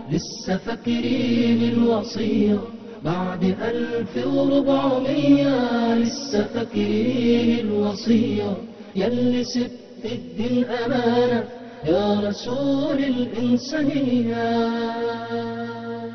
لسه فاكرين الوصية بعد ألف وربعمية لسه فاكرين الوصية يلي سبت الدين أمانة يا رسول الإنسانية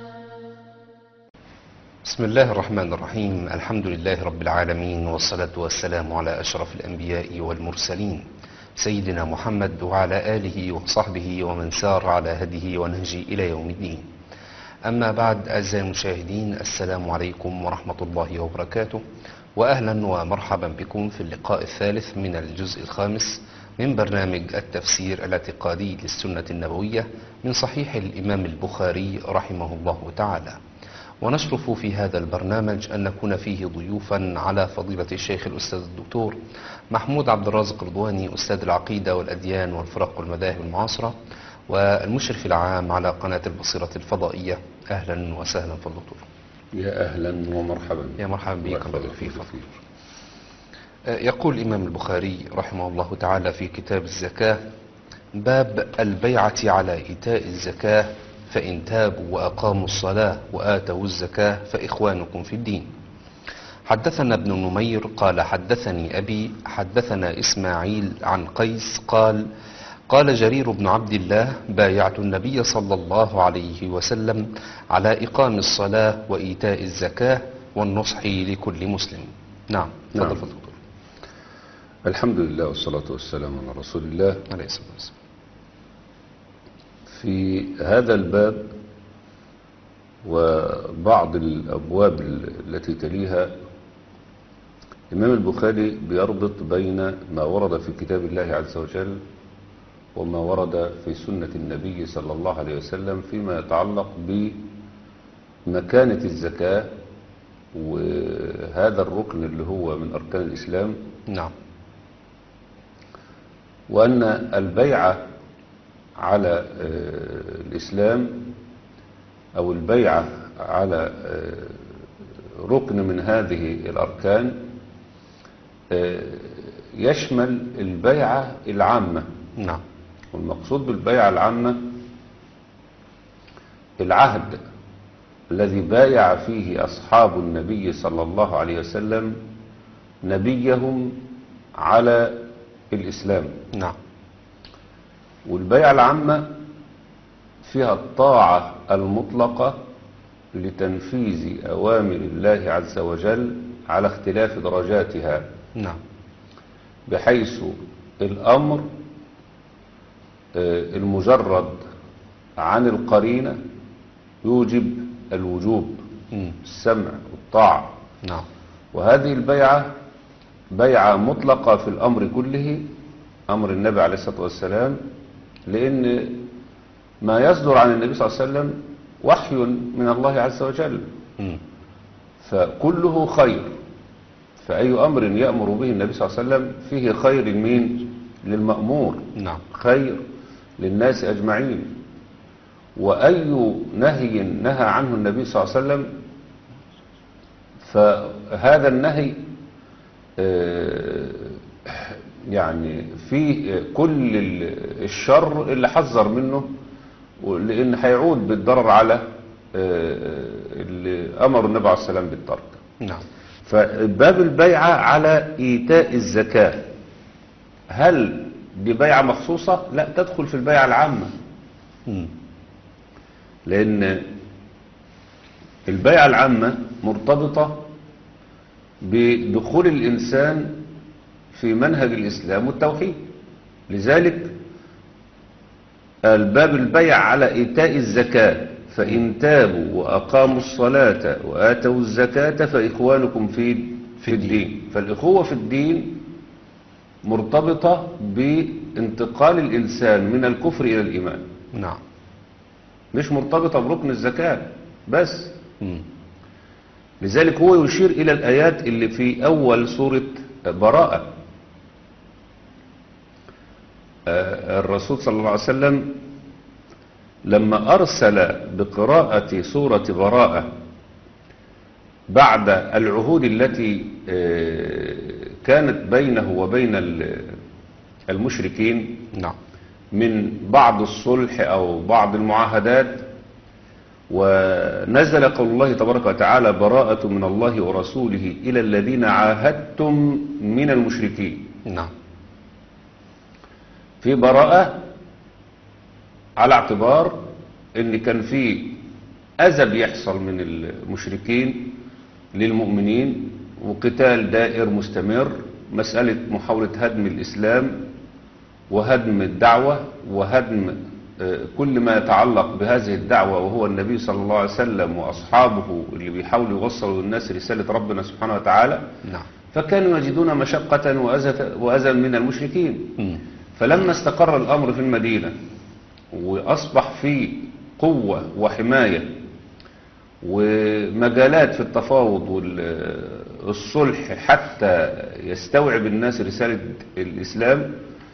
بسم الله الرحمن الرحيم الحمد لله رب العالمين والصلاة والسلام على أشرف الأنبياء والمرسلين سيدنا محمد وعلى آله وصحبه ومن سار على هديه ونهجه إلى يوم الدين أما بعد أعزائي المشاهدين السلام عليكم ورحمة الله وبركاته وأهلا ومرحبا بكم في اللقاء الثالث من الجزء الخامس من برنامج التفسير الاعتقادي للسنة النبوية من صحيح الإمام البخاري رحمه الله تعالى ونشرف في هذا البرنامج أن نكون فيه ضيوفا على فضيلة الشيخ الأستاذ الدكتور محمود عبد الرازق رضواني أستاذ العقيدة والأديان والفرق والمذاهب المعاصرة والمشرف العام على قناة البصيرة الفضائية أهلا وسهلا في الدكتور يا أهلا ومرحبا يا مرحبا بك الله الله يبارك فيك فيك. يقول الإمام البخاري رحمه الله تعالى في كتاب الزكاة باب البيعة على إيتاء الزكاة فإن تابوا وأقاموا الصلاة وآتوا الزكاة فإخوانكم في الدين حدثنا ابن نمير قال حدثني أبي حدثنا إسماعيل عن قيس قال قال جرير بن عبد الله بايعت النبي صلى الله عليه وسلم على إقام الصلاة وإيتاء الزكاة والنصح لكل مسلم نعم نعم. تفضل دكتور الحمد لله والصلاة والسلام على رسول الله عليه الصلاة والسلام في هذا الباب وبعض الأبواب التي تليها الإمام البخاري بيربط بين ما ورد في كتاب الله عز وجل وما ورد في سنة النبي صلى الله عليه وسلم فيما يتعلق بمكانة الزكاة وهذا الركن اللي هو من أركان الإسلام نعم وأن البيعة على آه، الإسلام أو البيعة على آه، ركن من هذه الأركان آه، يشمل البيعة العامة نعم والمقصود بالبيعة العامة العهد الذي بايع فيه أصحاب النبي صلى الله عليه وسلم نبيهم على الإسلام نعم والبيعة العامة فيها الطاعة المطلقة لتنفيذ أوامر الله عز وجل على اختلاف درجاتها نعم بحيث الأمر آه، المجرد عن القرينة يوجب الوجوب مم. السمع والطاعة نعم وهذه البيعة بيعة مطلقة في الأمر كله أمر النبي عليه الصلاة والسلام لأن ما يصدر عن النبي صلى الله عليه وسلم وحي من الله عز وجل مم. فكله خير فأي أمر يأمر به النبي صلى الله عليه وسلم فيه خير مين للمأمور نعم خير للناس أجمعين وأي نهي نهى عنه النبي صلى الله عليه وسلم فهذا النهي آه، يعني فيه كل ال- الشر اللي حذر منه لأن هيعود بالضرر على آه، اللي أمر النبي عليه السلام بالترك نعم فباب البيعة على إيتاء الزكاة هل دي بيعة مخصوصة؟ لا تدخل في البيعة العامة مم. لأن البيعة العامة مرتبطة بدخول الإنسان في منهج الإسلام والتوحيد لذلك الباب البيع على إيتاء الزكاة فإن تابوا وأقاموا الصلاة وآتوا الزكاة فإخوانكم في في الدين فالإخوة في الدين مرتبطة بانتقال الإنسان من الكفر إلى الإيمان نعم مش مرتبطة بركن الزكاة بس مم. لذلك هو يشير إلى الآيات اللي في أول سورة براءة آه، الرسول صلى الله عليه وسلم لما أرسل بقراءة سورة براءة بعد العهود التي آه، كانت بينه وبين ال- المشركين نعم من بعض الصلح أو بعض المعاهدات ونزل قول الله تبارك وتعالى براءة من الله ورسوله إلى الذين عاهدتم من المشركين نعم في براءة على اعتبار ان كان في اذى بيحصل من المشركين للمؤمنين وقتال دائر مستمر مسألة محاولة هدم الإسلام وهدم الدعوة وهدم آه، كل ما يتعلق بهذه الدعوة وهو النبي صلى الله عليه وسلم وأصحابه اللي بيحاولوا يوصلوا للناس رسالة ربنا سبحانه وتعالى نعم فكانوا يجدون مشقة وأذى- وأذى من المشركين مم. فلما استقر الأمر في المدينة وأصبح في قوة وحماية ومجالات في التفاوض والصلح حتى يستوعب الناس رسالة الإسلام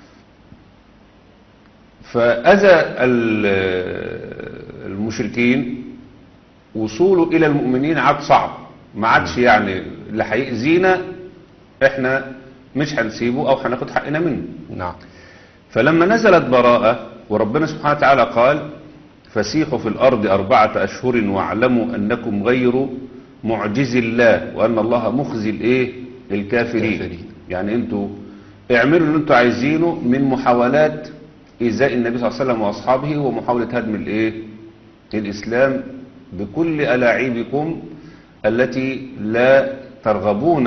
فأذى ال- المشركين وصوله إلى المؤمنين عاد صعب ما عادش يعني اللي هيأذينا احنا مش هنسيبه أو هناخد حقنا منه نعم فلما نزلت براءة وربنا سبحانه وتعالى قال فسيحوا في الأرض أربعة أشهر واعلموا أنكم غير معجز الله وأن الله مخزي الإيه الكافرين الكافرين. يعني أنتوا اعملوا اللي أنتوا عايزينه من محاولات إيذاء النبي صلى الله عليه وسلم وأصحابه ومحاولة هدم الإيه الإسلام بكل ألاعيبكم التي لا ترغبون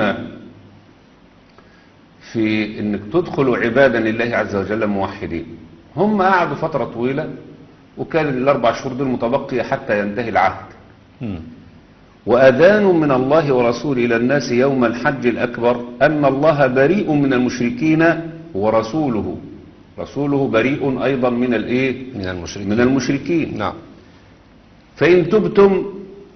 في انك تدخلوا عبادا لله عز وجل موحدين هم قعدوا فترة طويلة وكان الاربع شهور دول متبقية حتى ينتهي العهد مم. وأذان من الله ورسوله إلى الناس يوم الحج الأكبر أن الله بريء من المشركين ورسوله رسوله بريء أيضا من الإيه من المشركين من المشركين نعم فإن تبتم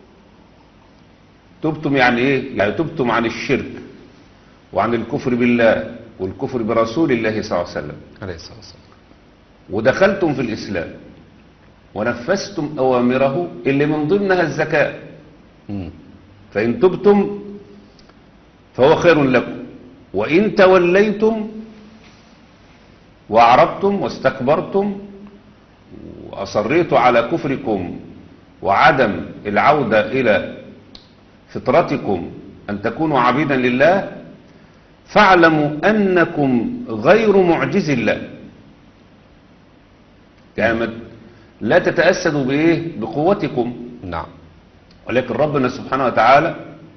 تبتم يعني إيه يعني تبتم عن الشرك وعن الكفر بالله والكفر برسول الله صلى الله عليه وسلم عليه الصلاة والسلام ودخلتم في الإسلام ونفذتم أوامره اللي من ضمنها الزكاة مم. فإن تبتم فهو خير لكم وإن توليتم وأعرضتم واستكبرتم وأصريتوا على كفركم وعدم العودة إلى فطرتكم أن تكونوا عبيدا لله فاعلموا أنكم غير معجز الله يعني ما- لا تتأسدوا بإيه بقوتكم نعم ولكن ربنا سبحانه وتعالى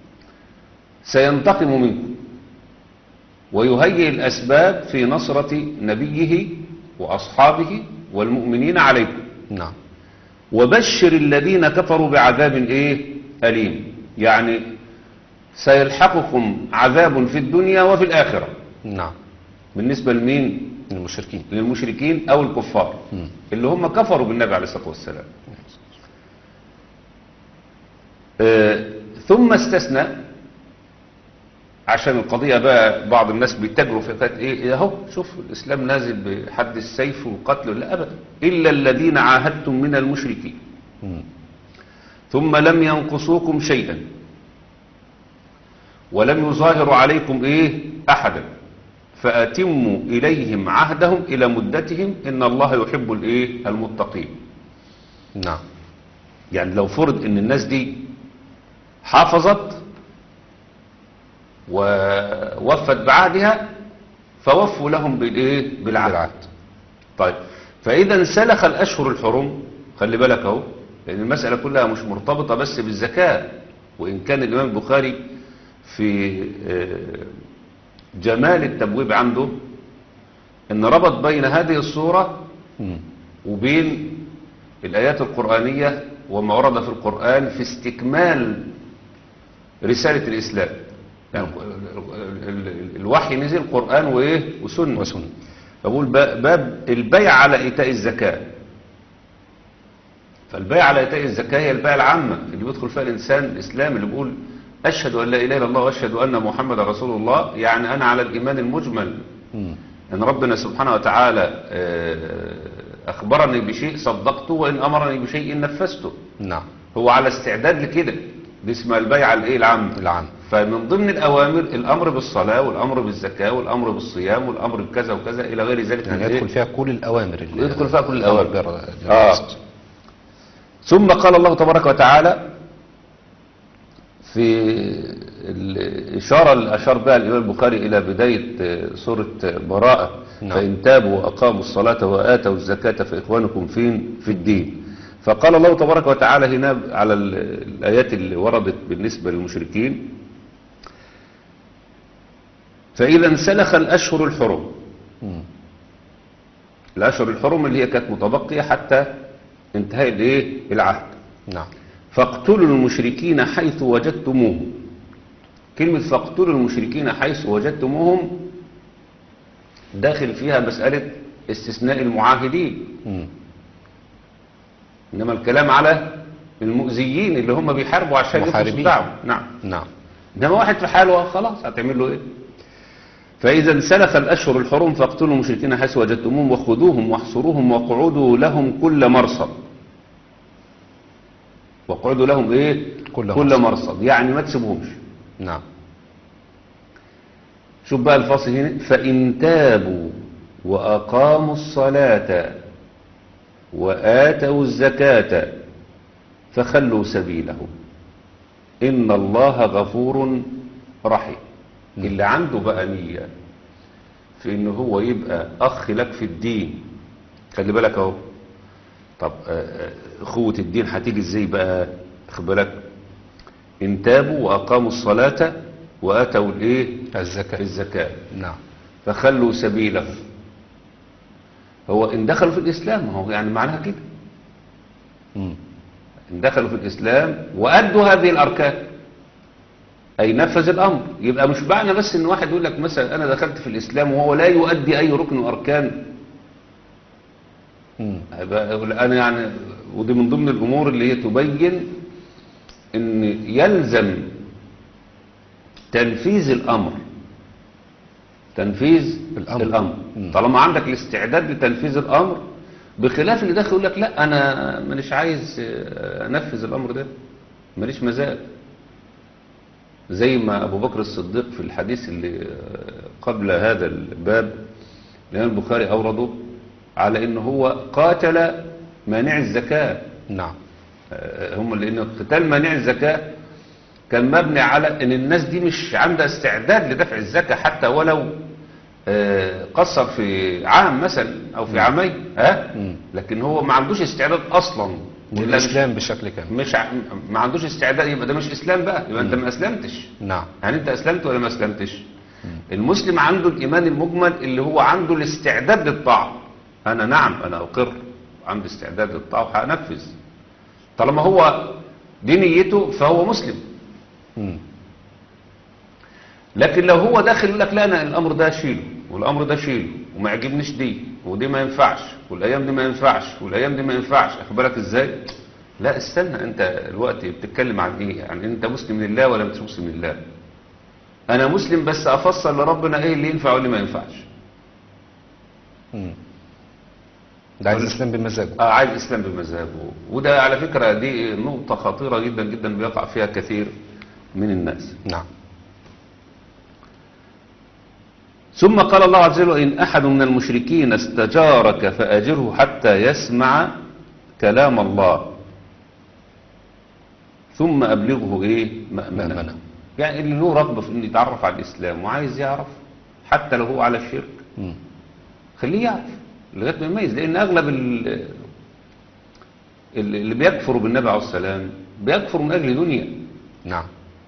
سينتقم منكم ويهيئ الأسباب في نصرة نبيه وأصحابه والمؤمنين عليكم نعم وبشر الذين كفروا بعذاب إيه أليم يعني سيلحقكم عذاب في الدنيا وفي الآخرة نعم بالنسبة لمين المشركين للمشركين أو الكفار مم. اللي هم كفروا بالنبي عليه الصلاة والسلام آه، ثم استثنى عشان القضية بقى بعض الناس بيتجروا في فات ايه اهو شوف الاسلام نازل بحد السيف والقتل لا ابدا الا الذين عاهدتم من المشركين مم. ثم لم ينقصوكم شيئا ولم يظاهروا عليكم ايه احدا فاتموا اليهم عهدهم الى مدتهم ان الله يحب الايه المتقين نعم يعني لو فرض ان الناس دي حافظت ووفت بعهدها فوفوا لهم بالايه بالعهد بالعهد. طيب فاذا انسلخ الاشهر الحرم خلي بالك اهو لان المساله كلها مش مرتبطه بس بالزكاه وان كان الامام البخاري في آه، جمال التبويب عنده ان ربط بين هذه الصوره مم. وبين الآيات القرآنية وما ورد في القرآن في استكمال رسالة الإسلام يعني ال- ال- ال- الوحي نزل قرآن وإيه وسنة وسنة. فبقول ب- باب البيع على إيتاء الزكاة فالبيع على إيتاء الزكاة هي البيع العامة اللي بيدخل فيها الإنسان الإسلام اللي بيقول أشهد أن لا إله إلا الله وأشهد أن محمد رسول الله يعني أنا على الإيمان المجمل مم. ان ربنا سبحانه وتعالى آه، اخبرني بشيء صدقته وان امرني بشيء نفذته نعم هو على استعداد لكده دي اسمها البيعه الايه العام العام فمن ضمن الاوامر الامر بالصلاه والامر بالزكاه والامر بالصيام والامر بكذا وكذا الى غير ذلك من يعني إيه؟ يدخل فيها كل الأوامر اللي يدخل فيها كل الأوامر. آه. آه. ثم قال الله تبارك وتعالى في الإشارة اللي أشار بها الإمام البخاري إلى بداية آه، سورة آه، براءة نعم. فإن تابوا وأقاموا الصلاة وآتوا الزكاة فإخوانكم فين في الدين فقال الله تبارك وتعالى هنا على ال- الآيات اللي وردت بالنسبة للمشركين فإذا انسلخ الأشهر الحرم مم. الأشهر الحرم اللي هي كانت متبقية حتى انتهاء الايه العهد نعم فاقتلوا المشركين حيث وجدتموهم كلمة فاقتلوا المشركين حيث وجدتموهم داخل فيها مسألة استثناء المعاهدين مم. إنما الكلام على المؤذيين اللي هم بيحاربوا عشان يخلصوا محاربين. الدعوة نعم نعم إنما واحد في حاله خلاص هتعمل له إيه فإذا انسلخ الأشهر الحرم فاقتلوا المشركين حيث وجدتموهم وخذوهم واحصروهم واقعدوا لهم كل مرصد واقعدوا لهم إيه كل كل مرصد. مرصد يعني ما تسيبهمش نعم شوف بقى الفاصل هنا فإن تابوا وأقاموا الصلاة وآتوا الزكاة فخلوا سبيلهم إن الله غفور رحيم اللي عنده بقى نية في إن هو يبقى أخ لك في الدين خلي بالك أهو طب آه، آه، أخوة الدين هتيجي إزاي بقى خد بالك إن تابوا وأقاموا الصلاة وآتوا الإيه الزكاة الزكاة نعم فخلوا سبيله هو إن دخلوا في الإسلام هو يعني معناها كده مم. إن دخلوا في الإسلام وأدوا هذه الأركان أي نفذ الأمر يبقى مش معنى بس إن واحد يقول لك مثلا أنا دخلت في الإسلام وهو لا يؤدي أي ركن وأركان مم. هيبقى يقول أنا يعني ودي من ضمن الأمور اللي هي تبين إن يلزم تنفيذ الأمر تنفيذ الأمر. الأمر مم. طالما عندك الاستعداد لتنفيذ الأمر بخلاف اللي داخل يقول لك لا أنا مانيش عايز آه، أنفذ الأمر ده ماليش مزاج زي ما أبو بكر الصديق في الحديث اللي آه، قبل هذا الباب الإمام البخاري أورده على إن هو قاتل مانع الزكاة نعم آه، هم لأن قتال مانع الزكاة كان مبني على ان الناس دي مش عندها استعداد لدفع الزكاة حتى ولو آه، قصر في عام مثلا او في عامين ها مم. لكن هو ما عندوش استعداد اصلا ولا مش- والإسلام بشكل كامل مش ع- ما عندوش استعداد يبقى ده مش اسلام بقى يبقى انت ما اسلمتش نعم يعني انت اسلمت ولا ما اسلمتش المسلم عنده الايمان المجمل اللي هو عنده الاستعداد للطاعه انا نعم انا اقر عندي استعداد للطاعه وهنفذ طالما هو دي نيته فهو مسلم مم. لكن لو هو داخل يقول لك لا انا الامر ده شيله والامر ده شيله وما يعجبنيش دي ودي ما ينفعش والايام دي ما ينفعش والايام دي ما ينفعش اخد بالك ازاي لا استنى انت الوقت بتتكلم عن ايه يعني انت مسلم لله ولا مش مسلم لله انا مسلم بس افصل لربنا ايه اللي ينفع واللي ما ينفعش مم. ده عايز الإسلام بمزاجه آه عايز الاسلام بمذهبه وده على فكره دي نقطه خطيره جدا جدا بيقع فيها كثير من الناس نعم ثم قال الله عز وجل إن أحد من المشركين استجارك فأجره حتى يسمع كلام الله ثم أبلغه إيه مأمنة مأمنة. يعني اللي له رغبة في إنه يتعرف على الإسلام وعايز يعرف حتى لو هو على الشرك مم. خليه يعرف لغاية ما يميز لأن أغلب ال- ال- اللي بيكفروا بالنبي عليه السلام بيكفروا من أجل دنيا نعم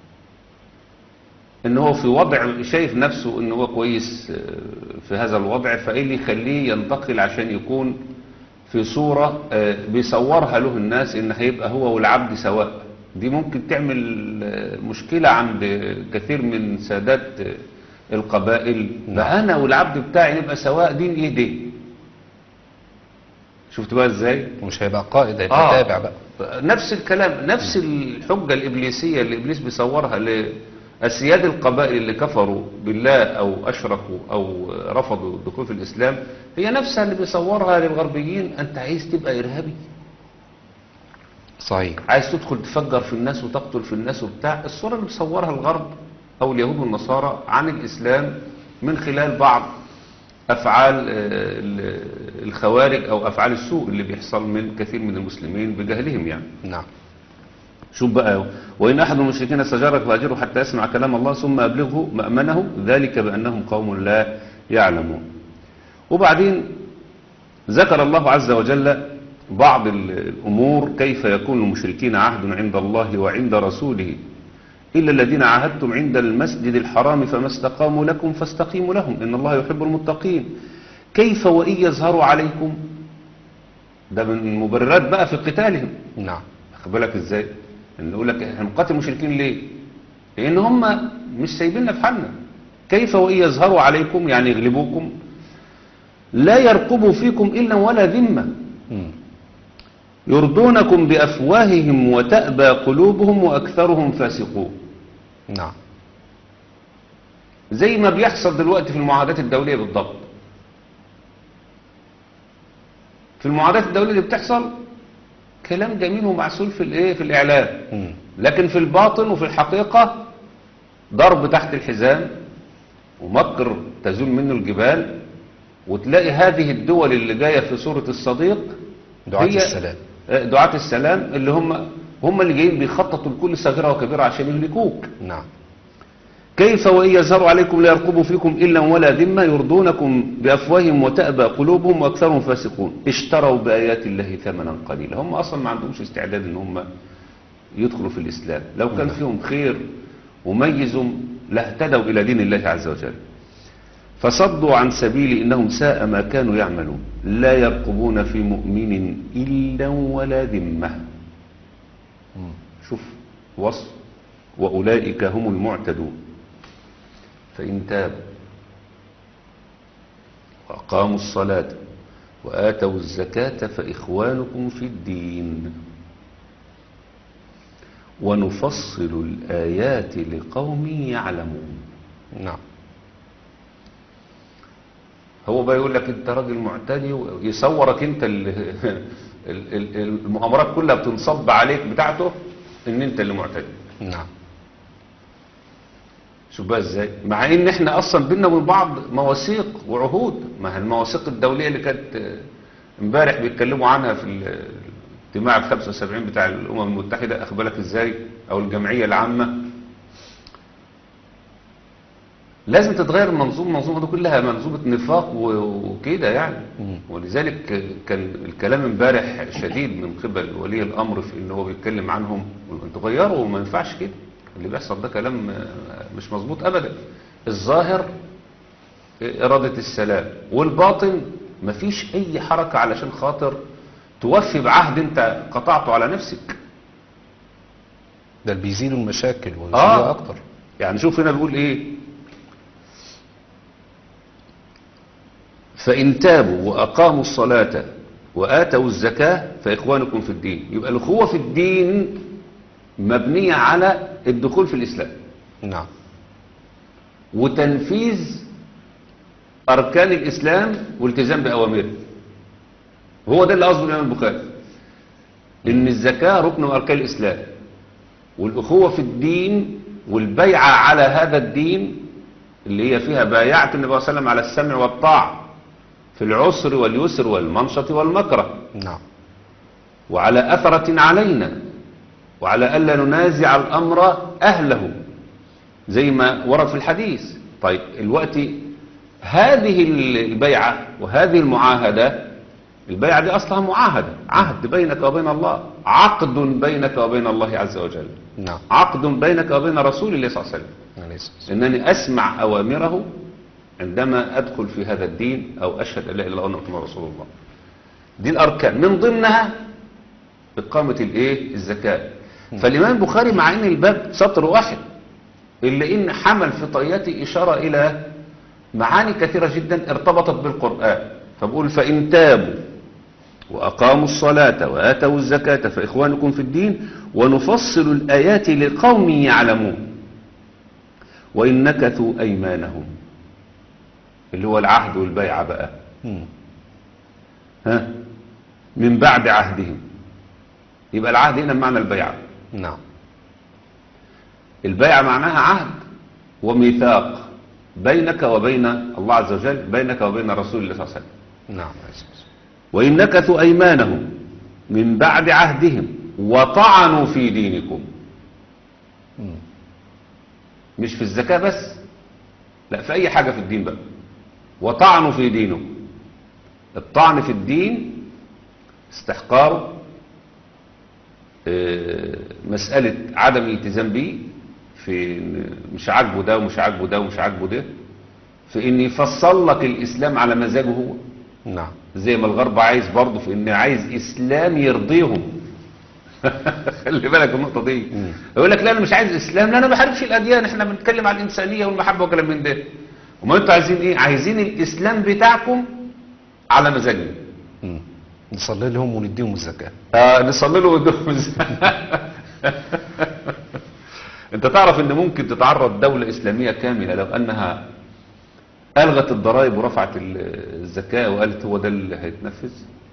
ان هو في وضع شايف نفسه ان هو كويس آه، في هذا الوضع فايه اللي يخليه ينتقل عشان يكون في صورة آه، بيصورها له الناس ان هيبقى هو والعبد سواء دي ممكن تعمل آه، مشكلة عند كثير من سادات آه، القبائل ده انا والعبد بتاعي نبقى سواء دين ايه دين شفت بقى ازاي مش هيبقى قائد هيبقى آه. تابع بقى نفس الكلام نفس الحجة الإبليسية اللي إبليس بيصورها لأسياد القبائل اللي كفروا بالله أو أشركوا أو رفضوا الدخول في الإسلام هي نفسها اللي بيصورها للغربيين أنت عايز تبقى إرهابي صحيح عايز تدخل تفجر في الناس وتقتل في الناس وبتاع الصورة اللي بيصورها الغرب أو اليهود والنصارى عن الإسلام من خلال بعض أفعال آه، ال- الخوارج أو أفعال السوء اللي بيحصل من كثير من المسلمين بجهلهم يعني نعم شوف بقى وإن أحد من المشركين استجارك فأجره حتى يسمع كلام الله ثم أبلغه مأمنه ذلك بأنهم قوم لا يعلمون وبعدين ذكر الله عز وجل بعض ال- الأمور كيف يكون المشركين عهد عند الله وعند رسوله إلا الذين عاهدتم عند المسجد الحرام فما استقاموا لكم فاستقيموا لهم إن الله يحب المتقين كيف وإن يظهروا عليكم ده من المبررات بقى في قتالهم نعم واخد بالك ازاي ان يقول لك احنا نقاتل المشركين ليه لان هم مش سايبيننا في حالنا كيف وان يظهروا عليكم يعني يغلبوكم لا يرقبوا فيكم الا ولا ذمه مم. يرضونكم بافواههم وتأبى قلوبهم واكثرهم فاسقون نعم زي ما بيحصل دلوقتي في المعاهدات الدوليه بالضبط في المعاهدات الدوليه اللي بتحصل كلام جميل ومعسول في الايه في الاعلام مم. لكن في الباطن وفي الحقيقة ضرب تحت الحزام ومكر تزول منه الجبال وتلاقي هذه الدول اللي جاية في صورة الصديق دعاة هي- السلام. آه، دعاة السلام اللي هم هم اللي جايين بيخططوا لكل صغيرة وكبيرة عشان يهلكوك نعم كيف وإن يظهروا عليكم لا يرقبوا فيكم إلا ولا ذمة يرضونكم بأفواههم وتأبى قلوبهم وأكثرهم فاسقون اشتروا بآيات الله ثمنا قليلا هم أصلا ما عندهمش استعداد إن هم يدخلوا في الإسلام لو كان فيهم خير وميزوا لاهتدوا إلى دين الله عز وجل فصدوا عن سبيل إنهم ساء ما كانوا يعملون لا يرقبون في مؤمن إلا ولا ذمة مم. شوف وصف وأولئك هم المعتدون فإن تابوا وأقاموا الصلاة وآتوا الزكاة فإخوانكم في الدين ونفصل الآيات لقوم يعلمون نعم هو بقى يقول لك انت راجل معتدي ويصورك انت ال- ال- ال- المؤامرات كلها بتنصب عليك بتاعته ان انت اللي معتدي نعم شوف بقى ازاي مع ان احنا اصلا بينا وبين بعض مواثيق وعهود ما هي المواثيق الدوليه اللي كانت آه، امبارح بيتكلموا عنها في ال- الاجتماع ال 75 بتاع الامم المتحده اخد بالك ازاي او الجمعيه العامه لازم تتغير المنظومه المنظومه دي كلها منظومه نفاق و- وكده يعني مم. ولذلك كان الكلام امبارح شديد من قبل ولي الامر في ان هو بيتكلم عنهم انتوا غيروا وما ينفعش كده اللي بيحصل ده كلام آه، مش مظبوط ابدا الظاهر اراده السلام والباطن مفيش اي حركه علشان خاطر توفي بعهد انت قطعته على نفسك ده اللي بيزيلوا المشاكل ويزيلوها أكتر يعني شوف هنا بيقول ايه فإن تابوا وأقاموا الصلاة وآتوا الزكاة فإخوانكم في الدين يبقى الأخوة في الدين مبنية على الدخول في الإسلام نعم وتنفيذ أركان الإسلام والتزام بأوامره هو ده اللي قصده الإمام البخاري إن الزكاة ركن من أركان الإسلام والأخوة في الدين والبيعة على هذا الدين اللي هي فيها بايعت النبي صلى الله عليه وسلم على السمع والطاعة في العسر واليسر والمنشط والمكره نعم وعلى أثرة علينا وعلى ألا ننازع الأمر أهله زي ما ورد في الحديث طيب الوقت هذه البيعة وهذه المعاهدة البيعة دي أصلها معاهدة عهد بينك وبين الله عقد بينك وبين الله عز وجل نعم عقد بينك وبين رسول الله صلى الله عليه وسلم عليه الصلاة والسلام. أنني أسمع أوامره عندما أدخل في هذا الدين أو أشهد أن لا إله إلا الله وأن محمد رسول الله دي الأركان من ضمنها إقامة الإيه الزكاة فالإمام البخاري مع أن الباب سطر واحد إلا إن حمل في طياته إشارة إلى معاني كثيرة جدا ارتبطت بالقرآن فبقول فإن تابوا وأقاموا الصلاة وآتوا الزكاة فإخوانكم في الدين ونفصل الآيات لقوم يعلمون وإن نكثوا أيمانهم اللي هو العهد والبيعة بقى مم. ها من بعد عهدهم يبقى العهد هنا بمعنى البيعة نعم البيعة معناها عهد وميثاق بينك وبين الله عز وجل بينك وبين رسول الله صلى الله عليه وسلم نعم عليه الصلاة والسلام. وإن نكثوا أيمانهم من بعد عهدهم وطعنوا في دينكم مم. مش في الزكاة بس لا في أي حاجة في الدين بقى وطعنوا في دينه الطعن في الدين استحقاره آه، مسألة عدم الالتزام به في إن مش عاجبه ده ومش عاجبه ده ومش عاجبه ده في ان يفصل لك الاسلام على مزاجه هو نعم زي ما الغرب عايز برضه في ان عايز اسلام يرضيهم خلي بالك من النقطه دي مم. يقول لك لا انا مش عايز اسلام لا انا ما بحاربش الاديان احنا بنتكلم على الانسانيه والمحبه وكلام من ده وما انتوا عايزين ايه عايزين الاسلام بتاعكم على مزاجنا مم. نصلي لهم ونديهم الزكاة آه نصلي له ونقول انت تعرف ان ممكن تتعرض دولة اسلامية كاملة لو انها الغت الضرائب ورفعت ال- الزكاة وقالت هو ده اللي هيتنفذ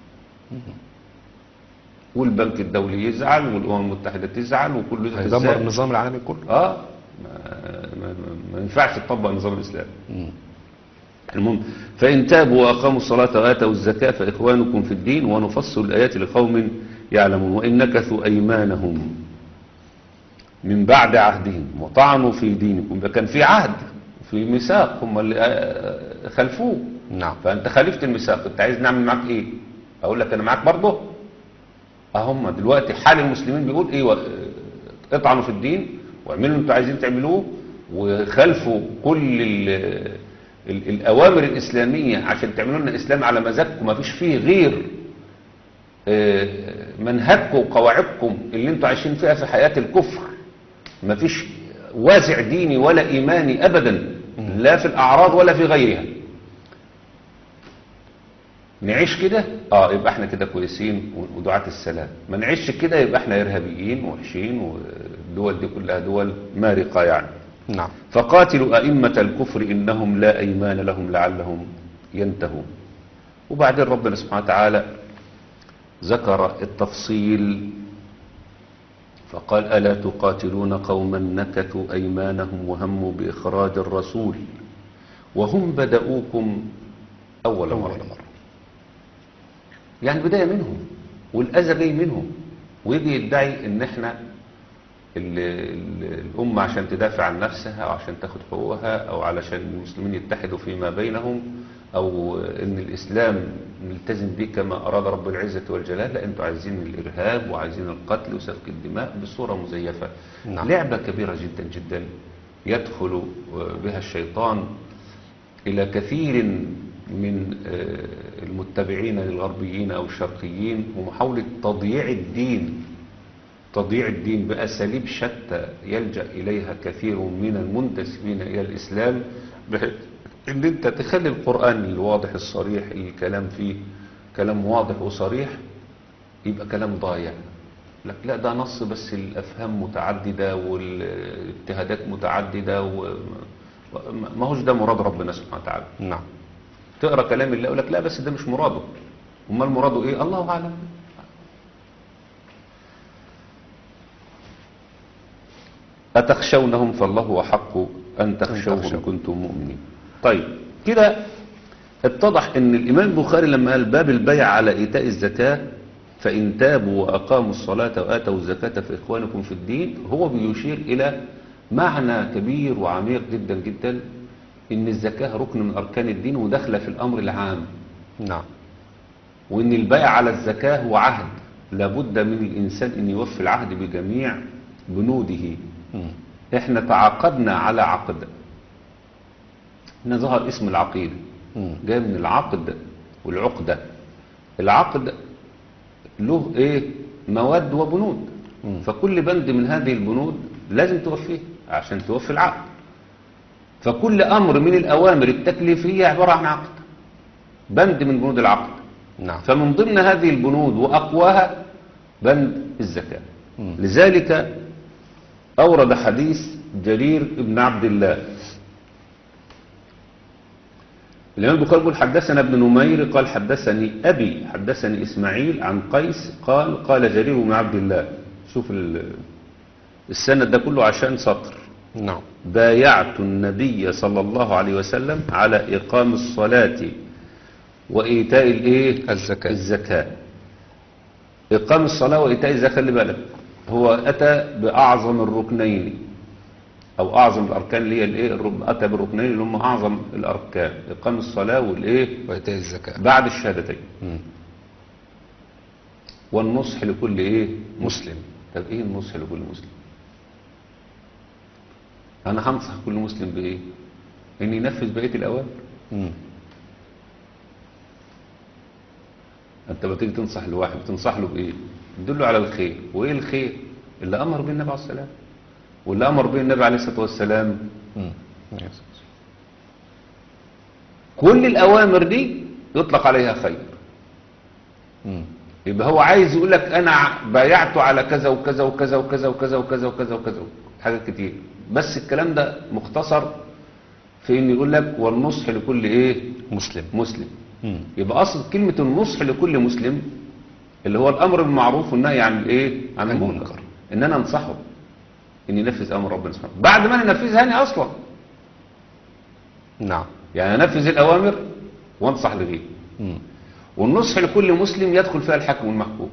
والبنك الدولي يزعل والامم المتحدة تزعل وكل هيدمر تزعل. النظام العالمي كله اه ما, ما, ما, ما ينفعش تطبق النظام الاسلامي مم. المهم فإن تابوا وأقاموا الصلاة وآتوا الزكاة فإخوانكم في الدين ونفصل الآيات لقوم يعلمون وإن نكثوا أيمانهم من بعد عهدهم وطعنوا في دينكم ده كان في عهد في ميثاق هم اللي آه، خلفوه نعم فأنت خالفت الميثاق أنت عايز نعمل معاك إيه أقول لك أنا معاك برضه أهم دلوقتي حال المسلمين بيقول إيه و- اطعنوا في الدين واعملوا اللي انتوا عايزين تعملوه وخالفوا كل ال ال الأوامر الإسلامية عشان تعملوا لنا إسلام على مزاجكم ما فيش فيه غير آه، منهجكم وقواعدكم اللي انتوا عايشين فيها في حياة الكفر ما فيش وازع ديني ولا إيماني أبدا لا في الأعراض ولا في غيرها نعيش كده اه يبقى احنا كده كويسين ودعاة السلام ما نعيش كده يبقى احنا ارهابيين ووحشين والدول دي كلها دول مارقة يعني نعم فقاتلوا أئمة الكفر إنهم لا أيمان لهم لعلهم ينتهون وبعدين ربنا سبحانه وتعالى ذكر التفصيل فقال ألا تقاتلون قوما نكثوا أيمانهم وهموا بإخراج الرسول وهم بدأوكم أول أول مرة مرة يعني بداية منهم والأذى جاي منهم ويجي يدعي ان احنا ال- ال- الأمة عشان تدافع عن نفسها أو عشان تاخد حقوقها أو علشان المسلمين يتحدوا فيما بينهم أو إن الإسلام نلتزم به كما أراد رب العزة والجلال لا أنتوا عايزين الإرهاب وعايزين القتل وسفك الدماء بصورة مزيفة نعم. لعبة كبيرة جدا جدا يدخل بها الشيطان إلى كثير من آه، المتبعين للغربيين أو الشرقيين ومحاولة تضييع الدين تضييع الدين بأساليب شتى يلجأ إليها كثير من المنتسبين إلى الإسلام بحيث إن أنت تخلي القرآن الواضح الصريح الكلام فيه كلام واضح وصريح يبقى كلام ضايع لك لا ده نص بس الأفهام متعددة والاجتهادات متعددة و... ما هوش ده مراد ربنا سبحانه وتعالى نعم تقرا كلام الله يقول لك لا بس ده مش مراده امال مراده ايه الله اعلم أتخشونهم فالله أحق أن تخشوه إن تخشوا. كنتم مؤمنين طيب كده اتضح ان الإمام البخاري لما قال باب البيع على إيتاء الزكاة فإن تابوا وأقاموا الصلاة وآتوا الزكاة فإخوانكم في الدين هو بيشير إلى معنى كبير وعميق جدا جدا إن الزكاة ركن من أركان الدين وداخله في الأمر العام نعم وإن البيع على الزكاة هو عهد لابد من الإنسان أن يوفي العهد بجميع بنوده مم. احنا تعاقدنا على عقد هنا ظهر اسم العقيدة مم. جاي من العقد والعقدة العقد له ايه مواد وبنود مم. فكل بند من هذه البنود لازم توفيه عشان توفي العقد فكل امر من الاوامر التكليفية عبارة عن عقد بند من بنود العقد نعم فمن ضمن هذه البنود وأقواها بند الزكاة مم. لذلك أورد حديث جرير بن عبد الله الإمام البخاري يقول حدثنا ابن نمير قال حدثني أبي حدثني إسماعيل عن قيس قال قال جرير بن عبد الله شوف ال- السند ده كله عشان سطر نعم بايعت النبي صلى الله عليه وسلم على إقام الصلاة وإيتاء الإيه الزكاة. الزكاة إقام الصلاة وإيتاء الزكاة اللي بالك هو أتى بأعظم الركنين أو أعظم الأركان اللي هي الإيه الرب- أتى بالركنين اللي هم أعظم الأركان إقام الصلاة والإيه وإيتاء الزكاة بعد الشهادتين مم. والنصح لكل إيه مسلم طب إيه النصح لكل مسلم أنا هنصح كل مسلم بإيه إن ينفذ بقية الأوامر مم. انت لما تيجي تنصح لواحد بتنصح له بايه تدله على الخير وايه الخير اللي امر به النبي عليه السلام واللي امر به النبي عليه الصلاه والسلام مم. كل الاوامر دي يطلق عليها خير مم. يبقى هو عايز يقول لك انا ع- بايعته على كذا وكذا وكذا وكذا وكذا وكذا وكذا وكذا حاجات كتير بس الكلام ده مختصر في ان يقول لك والنصح لكل ايه مسلم مسلم مم. يبقى اصل كلمة النصح لكل مسلم اللي هو الامر بالمعروف والنهي عن الايه عن المنكر. المنكر ان انا انصحه ان ينفذ امر ربنا سبحانه بعد ما انا انفذها انا اصلا نعم يعني انفذ الاوامر وانصح لغيري مم. والنصح لكل مسلم يدخل فيها الحاكم والمحكوم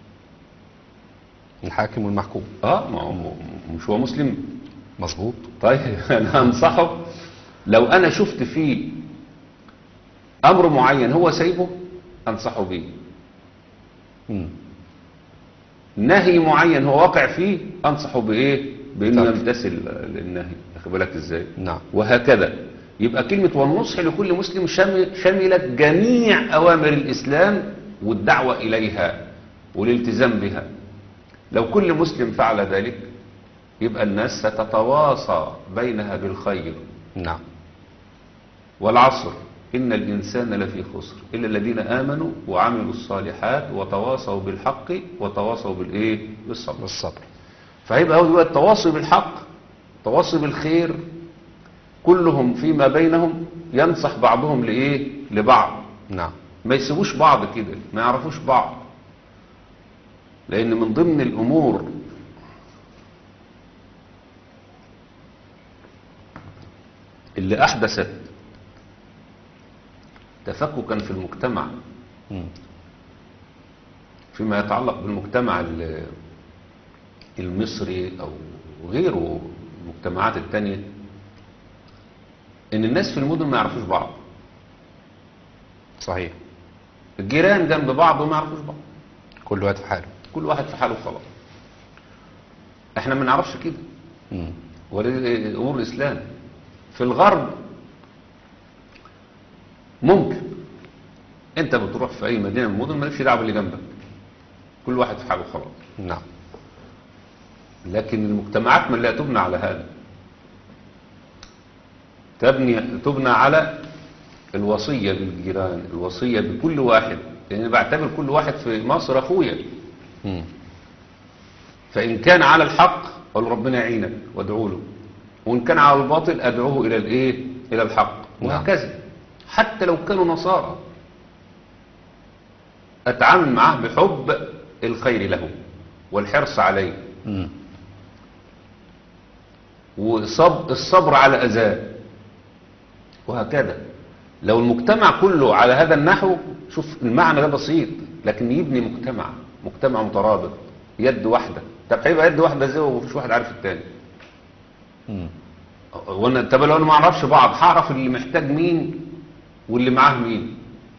الحاكم والمحكوم اه ما هو مش هو مسلم مظبوط طيب انا انصحه لو انا شفت فيه امر معين هو سايبه انصحه بيه مم. نهي معين هو واقع فيه انصحه بايه بانه طبعا. يمتثل للنهي واخد بالك ازاي نعم وهكذا يبقى كلمة والنصح لكل مسلم شمل- شملت جميع أوامر الإسلام والدعوة إليها والالتزام بها لو كل مسلم فعل ذلك يبقى الناس ستتواصى بينها بالخير نعم والعصر إن الإنسان لفي خسر إلا الذين آمنوا وعملوا الصالحات وتواصوا بالحق وتواصوا بالإيه بالصبر والصبر فهيبقى هو التواصي بالحق تواصي بالخير كلهم فيما بينهم ينصح بعضهم لإيه لبعض نعم ما يسيبوش بعض كده ما يعرفوش بعض لأن من ضمن الأمور اللي أحدثت تفككا في المجتمع مم. فيما يتعلق بالمجتمع ال- المصري أو غيره المجتمعات التانية إن الناس في المدن ما يعرفوش بعض صحيح الجيران جنب بعض وما يعرفوش بعض كل وقت في حاله كل واحد في حاله خلاص احنا ما نعرفش كده مم. ولا امور الاسلام في الغرب ممكن انت بتروح في اي مدينه من المدن مالكش دعوه باللي جنبك كل واحد في حاله خلاص نعم لكن المجتمعات من لا تبنى على هذا تبني تبنى على الوصية بالجيران الوصية بكل واحد لأن بعتبر كل واحد في مصر أخويا مم. فإن كان على الحق أقول ربنا يعينك وادعو له وإن كان على الباطل أدعوه إلى الإيه إلى الحق نعم. وهكذا حتى لو كانوا نصارى أتعامل معاه بحب الخير له والحرص عليه مم. والصبر على أذاه وهكذا لو المجتمع كله على هذا النحو شوف المعنى ده بسيط لكن يبني مجتمع مجتمع مترابط يد واحدة طب هيبقى يد واحدة ازاي ومفيش واحد عارف التاني مم. وانا طب لو انا ما اعرفش بعض هعرف اللي محتاج مين واللي معاه مين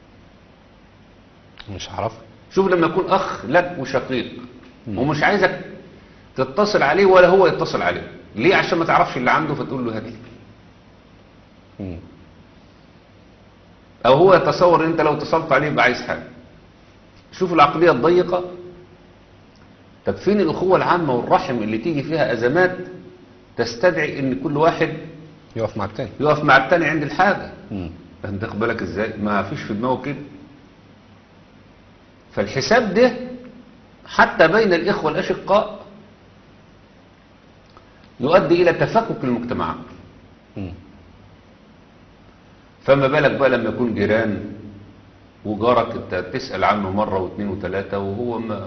مش هعرف شوف لما يكون اخ لك وشقيق ومش عايزك تتصل عليه ولا هو يتصل عليه ليه عشان ما تعرفش اللي عنده فتقول له هات لي مم. او هو يتصور ان انت لو اتصلت عليه يبقى عايز حاجه شوف العقليه الضيقه طب فين الاخوه العامه والرحم اللي تيجي فيها ازمات تستدعي ان كل واحد يقف مع التاني يقف مع التاني عند الحاجه مم. انت واخد بالك ازاي ما فيش في دماغه كده فالحساب ده حتى بين الاخوه الاشقاء يؤدي الى تفكك المجتمعات مم. فما بالك بقى لما يكون جيران وجارك انت تسأل عنه مرة واثنين وثلاثة وهو ما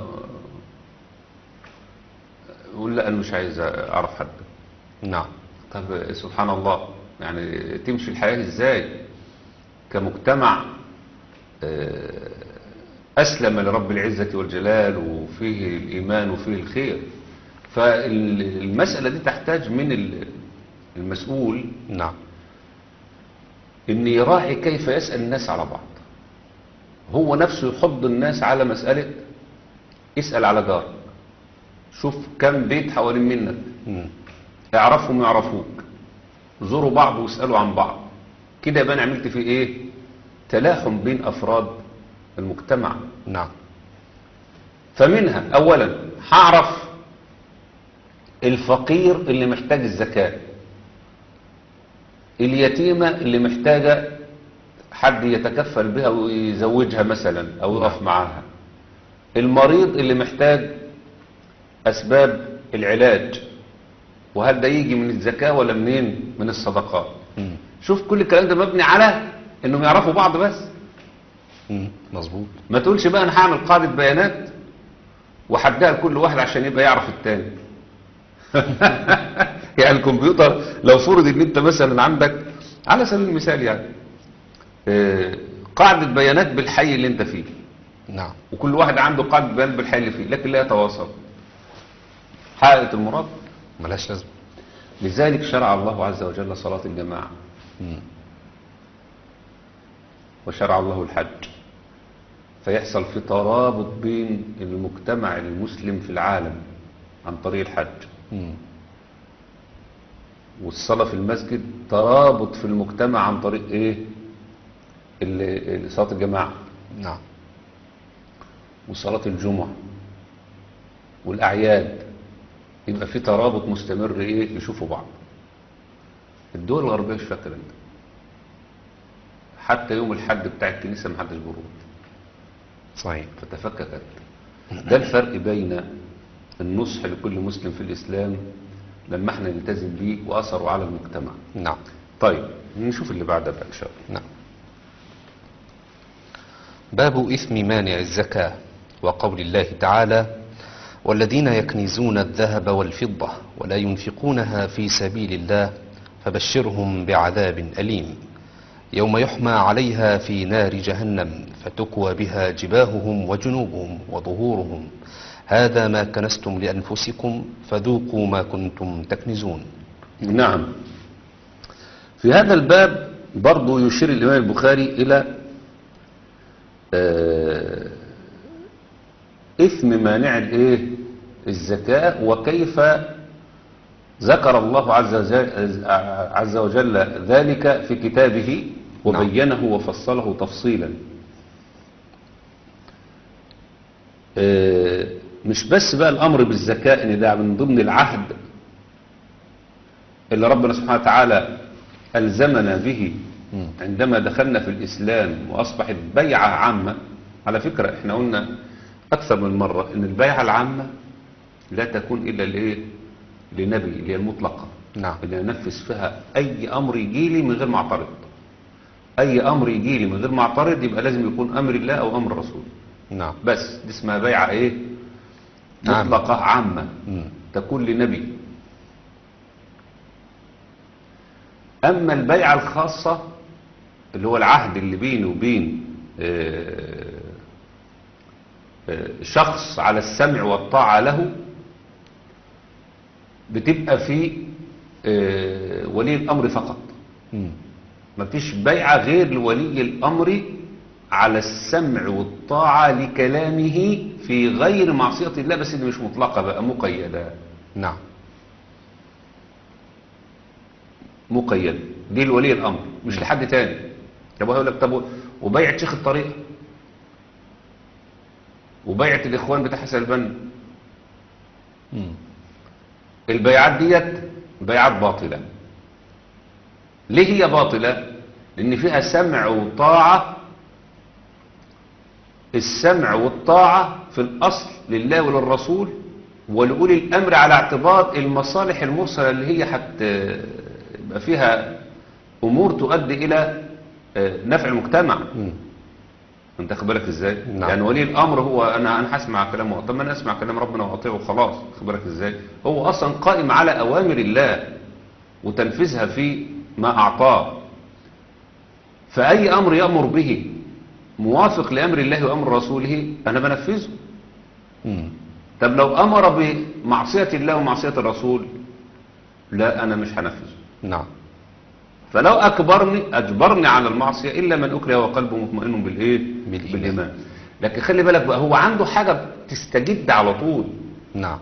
يقول لا انا مش عايز اعرف حد نعم طب سبحان الله يعني تمشي الحياة ازاي كمجتمع آه، أسلم لرب العزة والجلال وفيه الإيمان وفيه الخير فالمسألة دي تحتاج من ال- المسؤول نعم ان يراعي كيف يسأل الناس على بعض هو نفسه يحض الناس على مسألة اسأل على جارك شوف كم بيت حوالين منك مم. اعرفهم يعرفوك زوروا بعض واسألوا عن بعض كده يبقى انا عملت في ايه تلاحم بين افراد المجتمع نعم فمنها اولا هعرف الفقير اللي محتاج الزكاة اليتيمة اللي محتاجة حد يتكفل بها ويزوجها مثلا او يقف معاها المريض اللي محتاج اسباب العلاج وهل ده يجي من الزكاة ولا منين من الصدقات مم. شوف كل الكلام ده مبني على انهم يعرفوا بعض بس مم. مظبوط ما تقولش بقى انا هعمل قاعدة بيانات وحدها لكل واحد عشان يبقى يعرف التاني يعني الكمبيوتر لو فرض ان انت مثلا عندك على سبيل المثال يعني آه، قاعدة بيانات بالحي اللي انت فيه نعم وكل واحد عنده قاعدة بيانات بالحي اللي فيه لكن لا يتواصل حققت المراد ملاش لازمة لذلك شرع الله عز وجل صلاة الجماعة مم. وشرع الله الحج فيحصل في ترابط بين المجتمع المسلم في العالم عن طريق الحج مم. والصلاة في المسجد ترابط في المجتمع عن طريق ايه ال- ال- صلاة الجماعة نعم وصلاة الجمعة والأعياد يبقى في ترابط مستمر ايه يشوفوا بعض الدول الغربية مش فاكرة انت حتى يوم الحج بتاع الكنيسة ما حدش بيروح صحيح فتفككت ده الفرق بين النصح لكل مسلم في الإسلام لما احنا نلتزم بيه وأثره على المجتمع نعم طيب نشوف اللي بعدها بقى إن شاء الله نعم باب إثم مانع الزكاة وقول الله تعالى والذين يكنزون الذهب والفضة ولا ينفقونها في سبيل الله فبشرهم بعذاب أليم يوم يحمى عليها في نار جهنم فتكوى بها جباههم وجنوبهم وظهورهم هذا ما كنستم لأنفسكم فذوقوا ما كنتم تكنزون نعم في هذا الباب برضو يشير الإمام البخاري إلى آه، إثم مانع الإيه الزكاة وكيف ذكر الله عز وجل, عز وجل ذلك في كتابه وبينه وفصله تفصيلا آه، مش بس بقى الأمر بالزكاة إن ده من ضمن العهد اللي ربنا سبحانه وتعالى ألزمنا به مم. عندما دخلنا في الإسلام وأصبحت بيعة عامة على فكرة احنا قلنا أكثر من مرة إن البيعة العامة لا تكون إلا لإيه لنبي اللي هي المطلقة نعم اللي ينفذ فيها أي أمر يجي لي من غير ما أعترض أي أمر يجي لي من غير ما أعترض يبقى لازم يكون أمر الله أو أمر الرسول نعم بس دي اسمها بيعة إيه عامة. مطلقة عامة مم. تكون لنبي أما البيعة الخاصة اللي هو العهد اللي بينه وبين آه، آه، شخص على السمع والطاعة له بتبقى في آه، ولي الأمر فقط مم. ما فيش بيعة غير لولي الأمر على السمع والطاعة لكلامه في غير معصية الله بس دي مش مطلقة بقى مقيدة نعم مقيد دي لولي الامر مش لحد تاني طب هو يقول لك طب وبيعه شيخ الطريقه وبيعه الاخوان بتاع حسن البنا مم. البيعات ديت بيعات باطله ليه هي باطله لان فيها سمع وطاعه السمع والطاعه في الاصل لله وللرسول ولأولي الأمر على اعتبار المصالح المرسلة اللي هي حت يبقى فيها أمور تؤدي إلى آه، نفع المجتمع مم. انت خد بالك ازاي نعم. يعني ولي الامر هو انا انا هسمع كلامه طب ما انا اسمع كلام ربنا واطيعه وخلاص خد بالك ازاي هو اصلا قائم على اوامر الله وتنفيذها في ما اعطاه فاي امر يامر به موافق لأمر الله وأمر رسوله أنا بنفذه مم. طب لو أمر بمعصية الله ومعصية الرسول لا أنا مش هنفذه نعم فلو أكبرني أجبرني على المعصية إلا من أكره وقلبه مطمئن بالإيه بالإيمان. بالإيمان لكن خلي بالك بقى هو عنده حاجة تستجد على طول نعم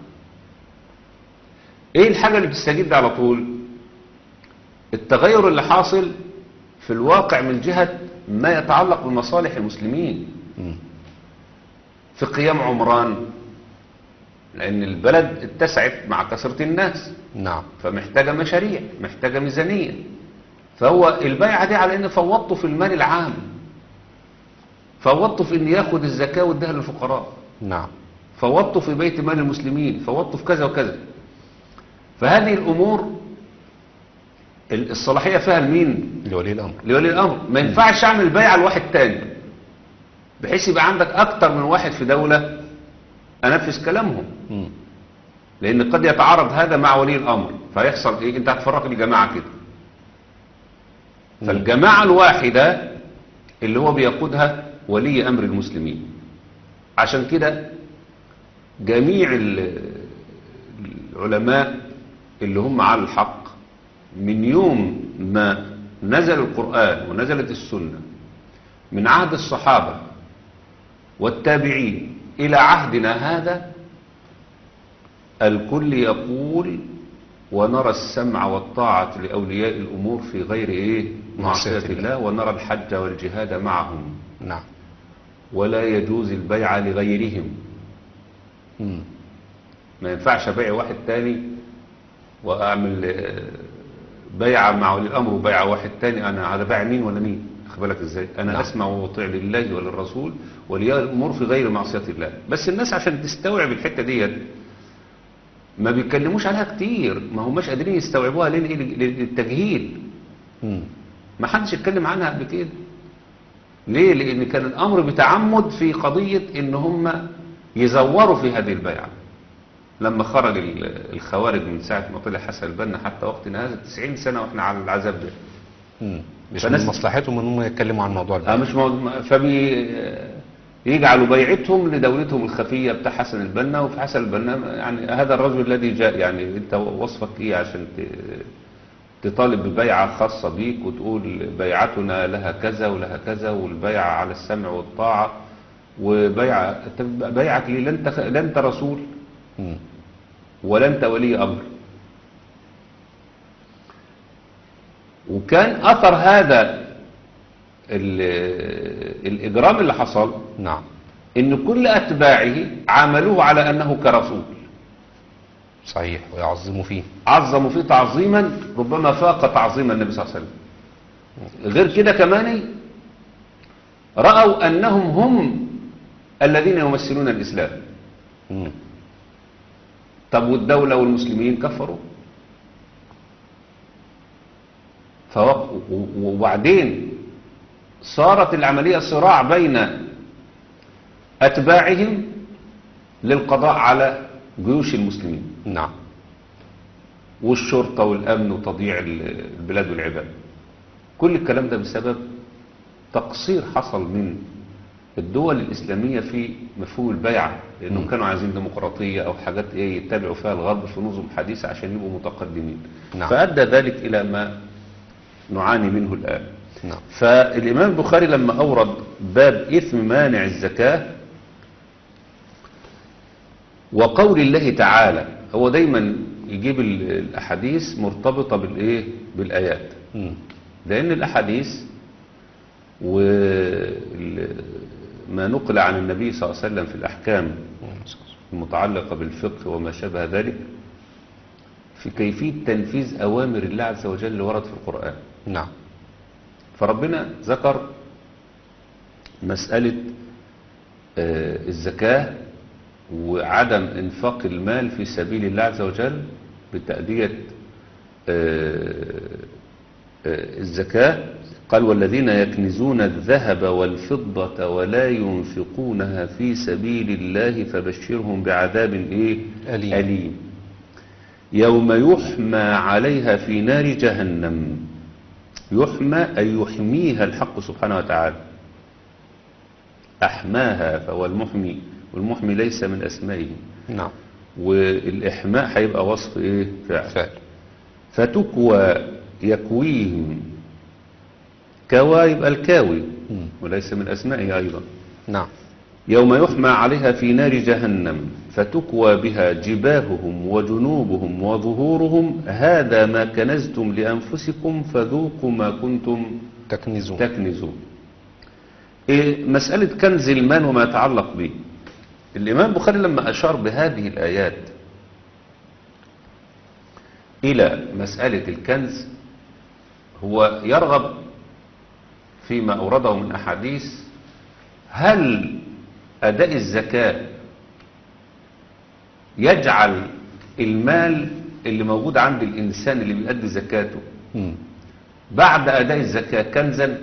ايه الحاجة اللي بتستجد على طول التغير اللي حاصل في الواقع من جهة ما يتعلق بمصالح المسلمين مم. في قيام عمران لأن البلد اتسعت مع كثرة الناس نعم فمحتاجة مشاريع محتاجة ميزانية فهو البيعة دي على ان فوضته في المال العام فوضته في ان ياخد الزكاة ويديها للفقراء نعم فوضته في بيت مال المسلمين فوضته في كذا وكذا فهذه الامور ال- الصلاحية فيها لمين لولي الأمر لولي الامر ما ينفعش اعمل بيعة لواحد تاني بحيث يبقى عندك اكتر من واحد في دولة انفذ كلامهم مم. لان قد يتعارض هذا مع ولي الامر فيحصل ايه انت هتفرق الجماعة كده فالجماعة الواحدة اللي هو بيقودها ولي امر المسلمين عشان كده جميع ال- العلماء اللي هم على الحق من يوم ما نزل القرآن ونزلت السنة من عهد الصحابة والتابعين إلى عهدنا هذا الكل يقول ونرى السمع والطاعة لأولياء الأمور في غير إيه معصية معصية الله ونرى الحج والجهاد معهم نعم ولا يجوز البيع لغيرهم مم. ما ينفعش ابيع واحد تاني واعمل آه، بيعة مع ولي الامر وبيعة واحد تاني انا على بيع مين ولا مين خد بالك ازاي انا نعم. اسمع واطيع لله وللرسول ولياء الامور في غير معصية الله بس الناس عشان تستوعب الحتة ديت ما بيتكلموش عليها كتير ما هماش قادرين يستوعبوها ليه ليه؟ للتجهيل مم. ما حدش اتكلم عنها قبل كده ليه لان كان الامر بتعمد في قضية ان هم يزوروا في هذه البيعة لما خرج ال- الخوارج من ساعة ما طلع حسن البنا حتى وقتنا هذا 90 سنة واحنا على العذاب ده مم. مش فناس- من مصلحتهم ان هم يتكلموا عن موضوع آه البيع مش مو... فبي يجعلوا بيعتهم لدولتهم الخفية بتاع حسن البنا وفي حسن البنا يعني هذا الرجل الذي جاء يعني انت وصفك ايه عشان ت... تطالب ببيعة خاصة بيك وتقول بيعتنا لها كذا ولها كذا والبيعة على السمع والطاعة وبيعة طب بيعك ليه لا انت خ- لا انت رسول مم. ولا انت ولي امر وكان اثر هذا ال- الاجرام اللي حصل نعم ان كل اتباعه عاملوه على انه كرسول صحيح ويعظموا فيه عظموا فيه تعظيما ربما فاق تعظيم النبي صلى الله عليه وسلم غير كده كمان رأوا أنهم هم الذين يمثلون الإسلام مم. طب والدولة والمسلمين كفروا فوق... و- وبعدين صارت العملية صراع بين أتباعهم للقضاء على جيوش المسلمين نعم والشرطة والأمن وتضييع ال- البلاد والعباد كل الكلام ده بسبب تقصير حصل من الدول الإسلامية في مفهوم البيعة لأنهم مم. كانوا عايزين ديمقراطية أو حاجات إيه يتبعوا فيها الغرب في نظم حديثة عشان يبقوا متقدمين نعم. فأدى ذلك إلى ما نعاني منه الآن نعم فالإمام البخاري لما أورد باب إثم مانع الزكاة وقول الله تعالى هو دايما يجيب ال- الأحاديث مرتبطة بالإيه بالآيات مم. لأن الأحاديث وما نقل عن النبي صلى الله عليه وسلم في الأحكام المتعلقة بالفقه وما شابه ذلك في كيفية تنفيذ أوامر الله عز وجل اللي ورد في القرآن نعم فربنا ذكر مسألة آه، الزكاة وعدم انفاق المال في سبيل الله عز وجل بتأدية آه، آه، الزكاة قال والذين يكنزون الذهب والفضة ولا ينفقونها في سبيل الله فبشرهم بعذاب إيه؟ أليم. أليم يوم يحمى عليها في نار جهنم يحمى أي يحميها الحق سبحانه وتعالى أحماها فهو المحمي والمحمي ليس من أسمائه نعم والإحماء هيبقى وصف إيه فعل فعل فتكوى يكويهم كوى يبقى الكاوي مم. وليس من أسمائه أيضا نعم يوم يحمى عليها في نار جهنم فتكوى بها جباههم وجنوبهم وظهورهم هذا ما كنزتم لأنفسكم فذوقوا ما كنتم تكنزون تكنزون إيه مسألة كنز المال وما يتعلق به الإمام البخاري لما أشار بهذه الآيات إلى مسألة الكنز هو يرغب فيما أورده من أحاديث هل أداء الزكاة يجعل المال اللي موجود عند الإنسان اللي بيؤدي زكاته مم. بعد أداء الزكاة كنزا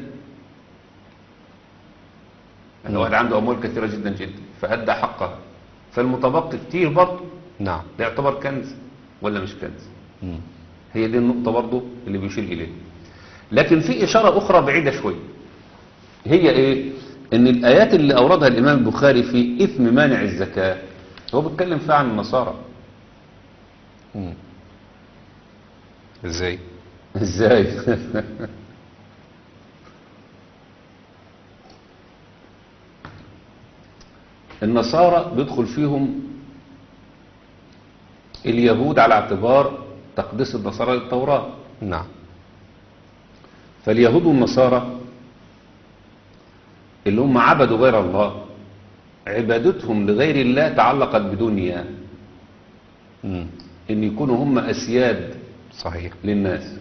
أن واحد عنده أموال كثيرة جدا جدا فأدى حقها فالمتبقي كتير برضه نعم ده يعتبر كنز ولا مش كنز مم. هي دي النقطة برضه اللي بيشير إليه لكن في إشارة أخرى بعيدة شوية هي إيه إن الآيات اللي أوردها الإمام البخاري في إثم مانع الزكاة هو بيتكلم فيها عن النصارى مم. ازاي إزاي النصارى بيدخل فيهم اليهود على اعتبار تقديس النصارى للتوراة نعم فاليهود والنصارى اللي هم عبدوا غير الله عبادتهم لغير الله تعلقت بدنيا مم. ان يكونوا هم اسياد صحيح للناس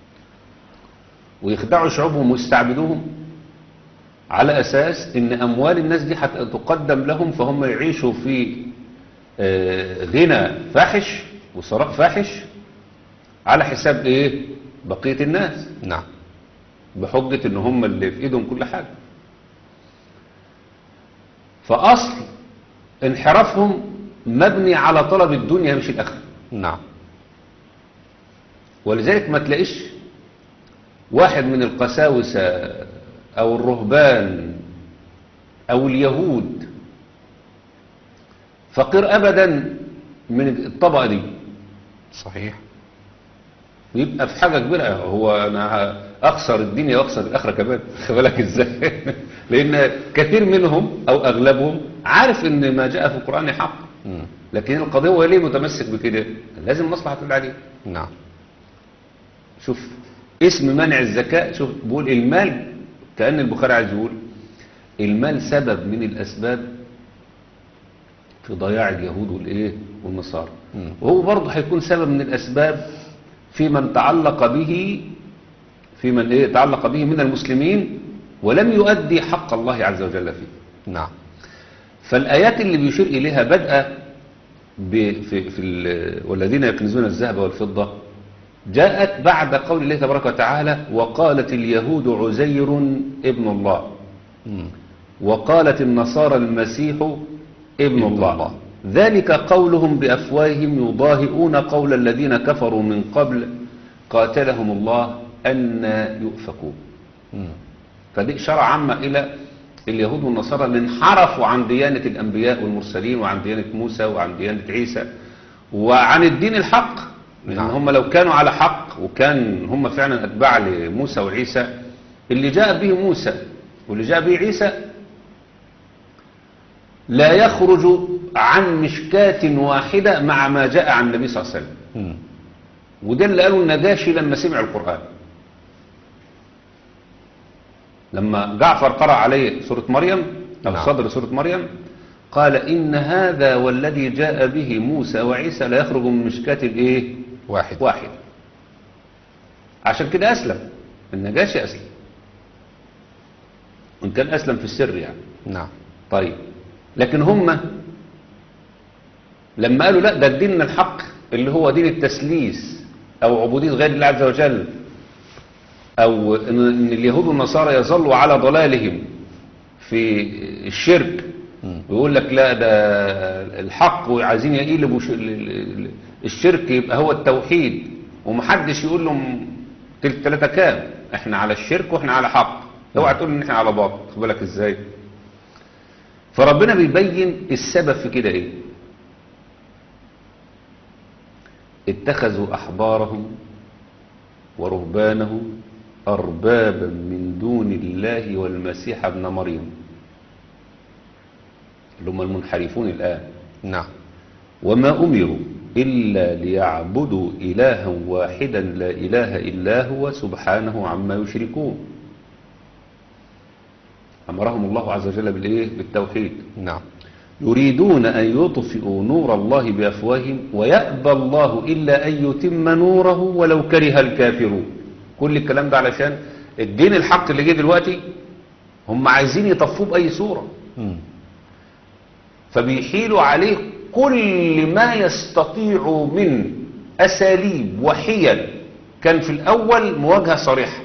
ويخدعوا شعوبهم ويستعبدوهم على اساس ان اموال الناس دي هتقدم لهم فهم يعيشوا في آه، غنى فاحش وثراء فاحش على حساب ايه بقية الناس نعم بحجة ان هم اللي في ايدهم كل حاجة فاصل انحرافهم مبني على طلب الدنيا مش الاخره نعم ولذلك ما تلاقيش واحد من القساوسة او الرهبان او اليهود فقير ابدا من الطبقة دي صحيح يبقى في حاجة كبيرة هو انا اخسر الدنيا واخسر الاخرة كمان خد بالك ازاي لان كثير منهم او اغلبهم عارف ان ما جاء في القرآن حق مم. لكن القضية هو ليه متمسك بكده لازم مصلحة تقول عليه نعم شوف اسم منع الزكاة شوف بيقول المال كأن البخاري عايز يقول المال سبب من الأسباب في ضياع اليهود والإيه والنصارى مم. وهو برضه هيكون سبب من الأسباب في من تعلق به في من إيه تعلق به من المسلمين ولم يؤدي حق الله عز وجل فيه نعم فالآيات اللي بيشير إليها بدأ ب- في, في ال- والذين يكنزون الذهب والفضة جاءت بعد قول الله تبارك وتعالى وقالت اليهود عزير ابن الله مم. وقالت النصارى المسيح ابن ابن الله الله. ذلك قولهم بأفواههم يضاهئون قول الذين كفروا من قبل قاتلهم الله أن يؤفكون مم. فدي إشارة عامة إلى اليهود والنصارى اللي انحرفوا عن ديانة الأنبياء والمرسلين وعن ديانة موسى وعن ديانة عيسى وعن الدين الحق لأن نعم. هم لو كانوا على حق وكان هم فعلا أتباع لموسى وعيسى اللي جاء به موسى واللي جاء به عيسى لا يخرج عن مشكاة واحدة مع ما جاء عن النبي صلى الله عليه وسلم مم. وده اللي قاله النجاشي لما سمع القرآن لما جعفر قرأ عليه سورة مريم أو نعم. صدر سورة مريم قال إن هذا والذي جاء به موسى وعيسى لا يخرج من مشكاة الإيه واحد واحد عشان كده أسلم النجاشي أسلم وإن كان أسلم في السر يعني نعم طيب لكن هم لما قالوا لا ده الدين الحق اللي هو دين التسليس او عبودية غير الله عز وجل او ان إن اليهود والنصارى يظلوا على ضلالهم في الشرك مم. ويقول لك لا ده الحق وعايزين يقلبوا ش- ال- ال- الشرك يبقى هو التوحيد ومحدش يقول لهم تلت تلاتة كام احنا على الشرك واحنا على حق اوعى تقول ان احنا على باطل خد بالك ازاي فربنا بيبين السبب في كده ايه اتخذوا احبارهم ورهبانهم اربابا من دون الله والمسيح ابن مريم اللي هم المنحرفون الان نعم وما أمروا إلا ليعبدوا إلها واحدا لا إله إلا هو سبحانه عما يشركون أمرهم الله عز وجل بالإيه؟ بالتوحيد نعم يريدون أن يطفئوا نور الله بأفواههم ويأبى الله إلا أن يتم نوره ولو كره الكافرون كل الكلام ده علشان الدين الحق اللي جه دلوقتي هم عايزين يطفوه بأي صورة مم. فبيحيلوا عليه كل ما يستطيعوا من أساليب وحيل كان في الأول مواجهة صريحة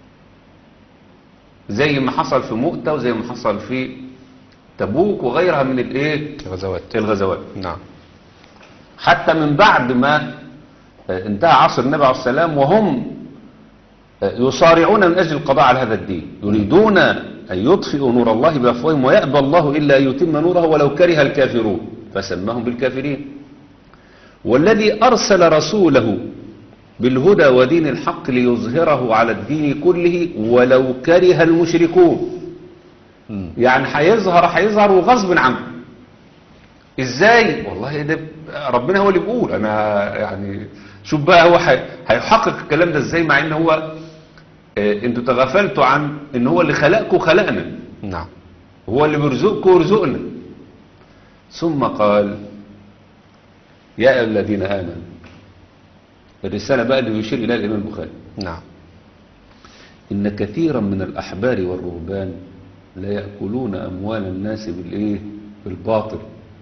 زي ما حصل في مؤتة وزي ما حصل في تبوك وغيرها من الايه غزوات الغزوات نعم حتى من بعد ما آه، انتهى عصر النبي عليه السلام وهم آه، يصارعون من أجل القضاء على هذا الدين يريدون أن يطفئوا نور الله بأفواههم ويأبى الله إلا أن يتم نوره ولو كره الكافرون فسماهم بالكافرين والذي أرسل رسوله بالهدى ودين الحق ليظهره على الدين كله ولو كره المشركون مم. يعني هيظهر هيظهر وغصب عنه ازاي والله ده ربنا هو اللي بيقول انا يعني شوف بقى هو هي- هيحقق الكلام ده ازاي مع ان هو آه، انتوا تغفلتوا عن ان هو اللي خلقكم وخلقنا نعم هو اللي بيرزقكم ويرزقنا ثم قال يا ايها الذين امنوا الرساله بقى اللي بيشير اليها الامام البخاري نعم إن كثيرا من الأحبار والرهبان لا يأكلون أموال الناس بالإيه؟ بالباطل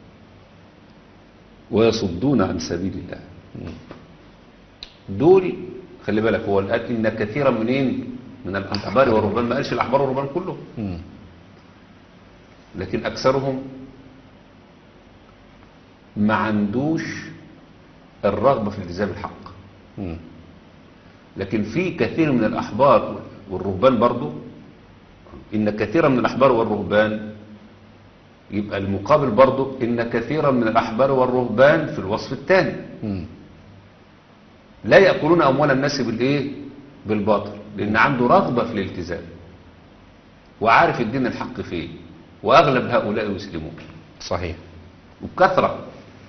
ويصدون عن سبيل الله دول خلي بالك هو قال إن كثيرا منين من الأحبار والرهبان ما قالش الأحبار والرهبان كلهم مم. لكن أكثرهم ما عندوش الرغبة في التزام الحق مم. لكن في كثير من الأحبار والرهبان برضو إن كثيرا من الأحبار والرهبان يبقى المقابل برضو إن كثيرا من الأحبار والرهبان في الوصف الثاني مم. لا يأكلون أموال الناس بالإيه؟ بالباطل لأن عنده رغبة في الالتزام وعارف الدين الحق فيه وأغلب هؤلاء يسلمون صحيح وبكثرة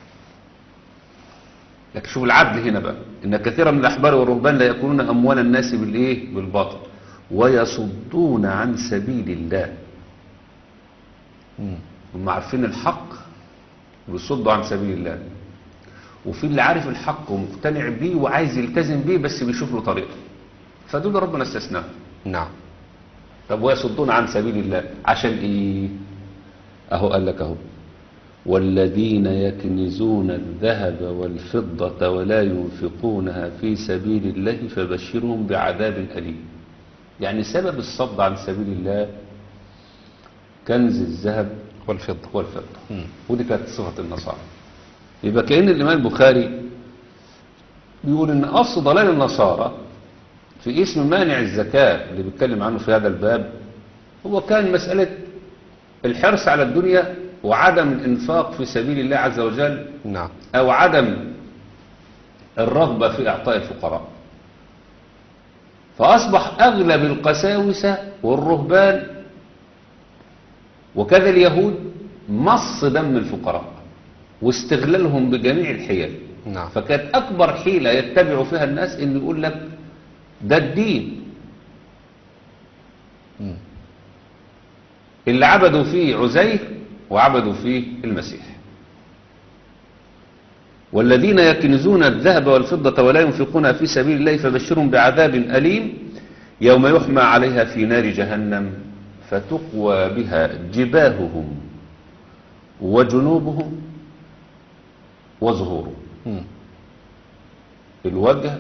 لكن شوف العدل هنا بقى إن كثيرا من الأحبار والرهبان لا يأكلون أموال الناس بالإيه؟ بالباطل ويصدون عن سبيل الله مم. هم عارفين الحق ويصدوا عن سبيل الله وفي اللي عارف الحق ومقتنع بيه وعايز يلتزم بيه بس بيشوف له طريقه فدول ربنا استثناهم نعم طب ويصدون عن سبيل الله عشان ايه اهو قال لك اهو والذين يكنزون الذهب والفضة ولا ينفقونها في سبيل الله فبشرهم بعذاب أليم يعني سبب الصد عن سبيل الله كنز الذهب والفضة والفضة مم. ودي كانت صفة النصارى يبقى كأن الإمام البخاري بيقول إن أصل ضلال النصارى في اسم مانع الزكاة اللي بيتكلم عنه في هذا الباب هو كان مسألة الحرص على الدنيا وعدم الإنفاق في سبيل الله عز وجل نعم أو عدم الرغبة في إعطاء الفقراء فأصبح أغلب القساوسة والرهبان وكذا اليهود مص دم الفقراء واستغلالهم بجميع الحيل نعم فكانت أكبر حيلة يتبع فيها الناس إن يقول لك ده الدين مم. اللي عبدوا فيه عزير وعبدوا فيه المسيح والذين يكنزون الذهب والفضة ولا ينفقونها في سبيل الله فبشرهم بعذاب أليم يوم يحمى عليها في نار جهنم فتقوى بها جباههم وجنوبهم وظهورهم مم. الوجه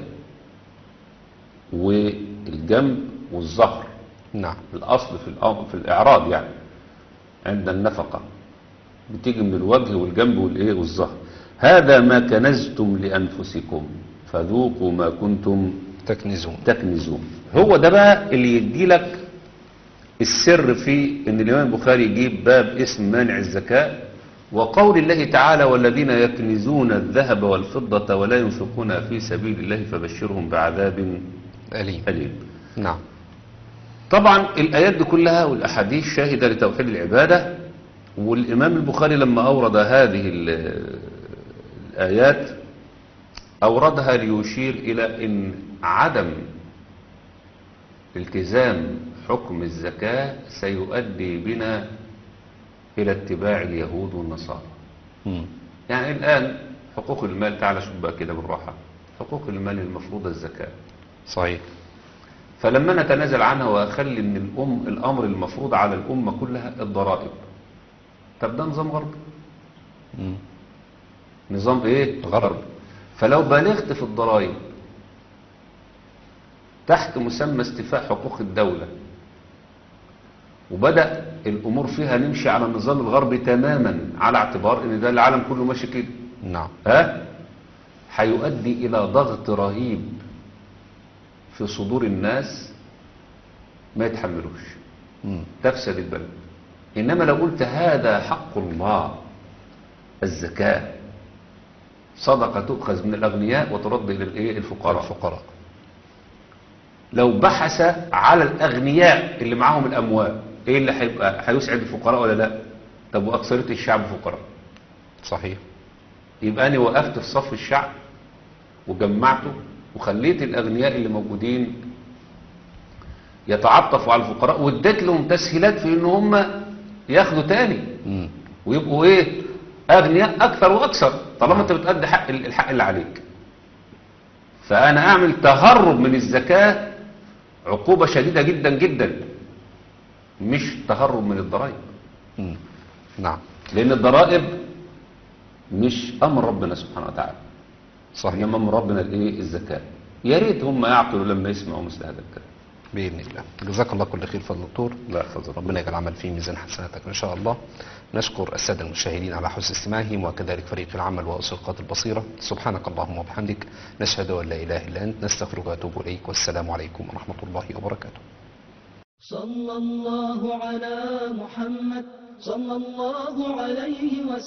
والجنب والظهر نعم الأصل في الأ- في الإعراض يعني عند النفقة بتيجي من الوجه والجنب والإيه والظهر هذا ما كنزتم لأنفسكم فذوقوا ما كنتم تكنزون تكنزون هو ده بقى اللي يدي لك السر في ان الامام البخاري يجيب باب اسم مانع الزكاة وقول الله تعالى والذين يكنزون الذهب والفضة ولا ينفقونها في سبيل الله فبشرهم بعذاب أليم أليم نعم طبعا الآيات دي كلها والأحاديث شاهدة لتوحيد العبادة والإمام البخاري لما أورد هذه ال- الآيات أوردها ليشير إلى أن عدم التزام حكم الزكاة سيؤدي بنا إلى اتباع اليهود والنصارى مم. يعني الآن حقوق المال تعالى شوف بقى كده بالراحة حقوق المال المفروضة الزكاة صحيح فلما نتنازل عنها واخلي ان الام الامر المفروض على الامه كلها الضرائب طب ده نظام غربي مم. نظام ايه غربي. فلو بالغت في الضرائب تحت مسمى استيفاء حقوق الدوله وبدا الامور فيها نمشي على النظام الغربي تماما على اعتبار ان ده العالم كله ماشي كده نعم ها هيؤدي الى ضغط رهيب في صدور الناس ما يتحملوش مم. تفسد البلد انما لو قلت هذا حق الله الزكاة صدقة تؤخذ من الاغنياء وترد الى الايه الفقراء الفقراء لو بحث على الاغنياء اللي معاهم الاموال ايه اللي هيبقى هيسعد الفقراء ولا لا طب واكثريه الشعب فقراء صحيح يبقى أنا وقفت في صف الشعب وجمعته وخليت الأغنياء اللي موجودين يتعاطفوا على الفقراء واديت لهم تسهيلات في ان هم ياخدوا تاني مم. ويبقوا ايه اغنياء اكثر واكثر طالما انت بتأدي حق الحق اللي عليك فانا اعمل تهرب من الزكاة عقوبة شديدة جدا جدا مش تهرب من الضرائب مم. نعم لان الضرائب مش امر ربنا سبحانه وتعالى صحيح انما امر ربنا الايه الزكاه يا ريت هم يعقلوا لما يسمعوا مثل هذا الكلام بإذن الله جزاك الله كل خير فضل الدكتور لا فضل ربنا يجعل العمل في ميزان حسناتك إن شاء الله نشكر السادة المشاهدين على حسن استماعهم وكذلك فريق العمل وأسرقات البصيرة سبحانك اللهم وبحمدك نشهد أن لا إله إلا أنت نستغفرك ونتوب إليك والسلام عليكم ورحمة الله وبركاته صلى الله على محمد صلى الله عليه وسلم